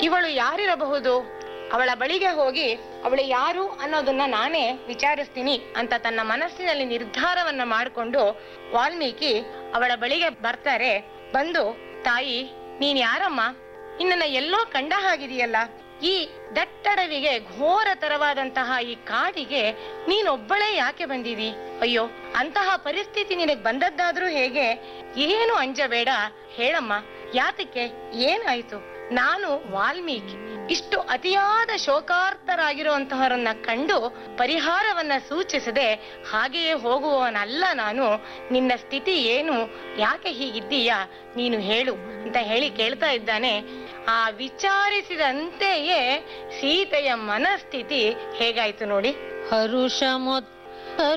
ಇವಳು ಯಾರಿರಬಹುದು ಅವಳ ಬಳಿಗೆ ಹೋಗಿ ಅವಳು ಯಾರು ಅನ್ನೋದನ್ನ ನಾನೇ ವಿಚಾರಿಸ್ತೀನಿ ಅಂತ ತನ್ನ ಮನಸ್ಸಿನಲ್ಲಿ ನಿರ್ಧಾರವನ್ನ ಮಾಡಿಕೊಂಡು ವಾಲ್ಮೀಕಿ ಅವಳ ಬಳಿಗೆ ಬರ್ತಾರೆ ಬಂದು ತಾಯಿ ನೀನ್ ಯಾರಮ್ಮ ನಿನ್ನನ್ನ ಎಲ್ಲೋ ಕಂಡ ಹಾಗಿದೆಯಲ್ಲ ಈ ದಟ್ಟಡವಿಗೆ ಘೋರ ತರವಾದಂತಹ ಈ ಕಾಡಿಗೆ ನೀನೊಬ್ಬಳೇ ಯಾಕೆ ಬಂದಿದಿ ಅಯ್ಯೋ ಅಂತಹ ಪರಿಸ್ಥಿತಿ ನಿನಗ್ ಬಂದದ್ದಾದ್ರೂ ಹೇಗೆ ಏನು ಅಂಜಬೇಡ ಹೇಳಮ್ಮ ಯಾತಕ್ಕೆ ಏನಾಯ್ತು ನಾನು ವಾಲ್ಮೀಕಿ ಇಷ್ಟು ಅತಿಯಾದ ಶೋಕಾರ್ತರಾಗಿರುವಂತಹವರನ್ನ ಕಂಡು ಪರಿಹಾರವನ್ನ ಸೂಚಿಸದೆ ಹಾಗೆಯೇ ಹೋಗುವವನಲ್ಲ ನಾನು ನಿನ್ನ ಸ್ಥಿತಿ ಏನು ಯಾಕೆ ಹೀಗಿದ್ದೀಯಾ ನೀನು ಹೇಳು ಅಂತ ಹೇಳಿ ಕೇಳ್ತಾ ಇದ್ದಾನೆ ಆ ವಿಚಾರಿಸಿದಂತೆಯೇ ಸೀತೆಯ ಮನಸ್ಥಿತಿ ಹೇಗಾಯ್ತು ನೋಡಿ ಹರುಷ ಮೊತ್ತ